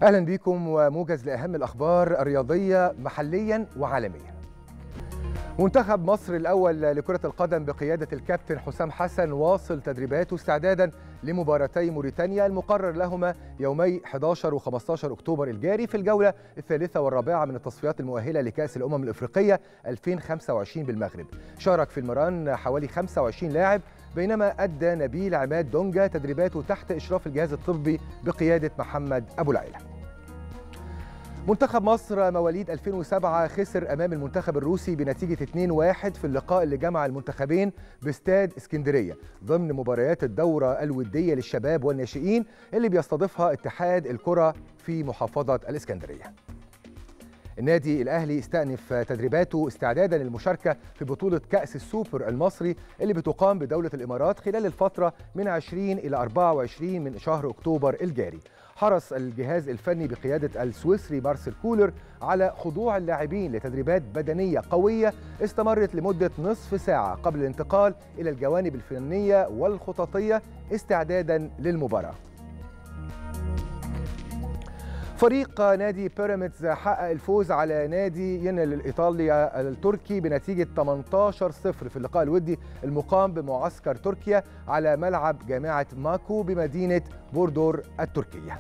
اهلا بكم وموجز لاهم الاخبار الرياضيه محليا وعالميا منتخب مصر الاول لكره القدم بقياده الكابتن حسام حسن واصل تدريباته استعدادا لمباراتي موريتانيا المقرر لهما يومي 11 و15 اكتوبر الجاري في الجوله الثالثه والرابعه من التصفيات المؤهله لكاس الامم الافريقيه 2025 بالمغرب شارك في المران حوالي 25 لاعب بينما ادى نبيل عماد دونجا تدريباته تحت اشراف الجهاز الطبي بقياده محمد ابو العيله منتخب مصر مواليد 2007 خسر امام المنتخب الروسي بنتيجه 2-1 في اللقاء اللي جمع المنتخبين باستاد اسكندريه ضمن مباريات الدوره الوديه للشباب والناشئين اللي بيستضيفها اتحاد الكره في محافظه الاسكندريه. النادي الاهلي استأنف تدريباته استعدادا للمشاركه في بطوله كاس السوبر المصري اللي بتقام بدوله الامارات خلال الفتره من 20 الى 24 من شهر اكتوبر الجاري. حرص الجهاز الفني بقياده السويسري مارسيل كولر على خضوع اللاعبين لتدريبات بدنيه قويه استمرت لمده نصف ساعه قبل الانتقال الى الجوانب الفنيه والخططيه استعدادا للمباراه. فريق نادي بيراميدز حقق الفوز على نادي ينل الايطالي التركي بنتيجه 18 0 في اللقاء الودي المقام بمعسكر تركيا على ملعب جامعه ماكو بمدينه بوردور التركيه.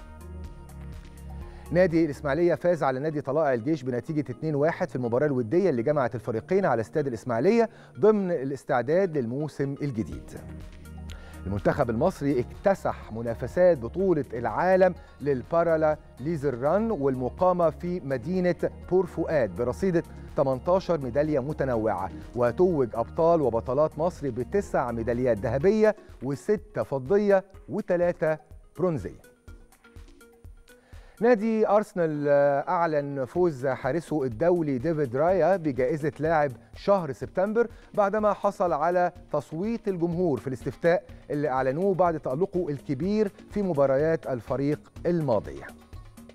نادي الاسماعيليه فاز على نادي طلائع الجيش بنتيجه 2-1 في المباراه الوديه اللي جمعت الفريقين على استاد الاسماعيليه ضمن الاستعداد للموسم الجديد. المنتخب المصري اكتسح منافسات بطولة العالم للبارالا ليزر ران والمقامة في مدينة بور فؤاد برصيدة 18 ميدالية متنوعة وتوج أبطال وبطلات مصر بتسع ميداليات ذهبية وستة فضية وثلاثة برونزية نادي أرسنال أعلن فوز حارسه الدولي ديفيد رايا بجائزة لاعب شهر سبتمبر بعدما حصل على تصويت الجمهور في الاستفتاء اللي أعلنوه بعد تألقه الكبير في مباريات الفريق الماضية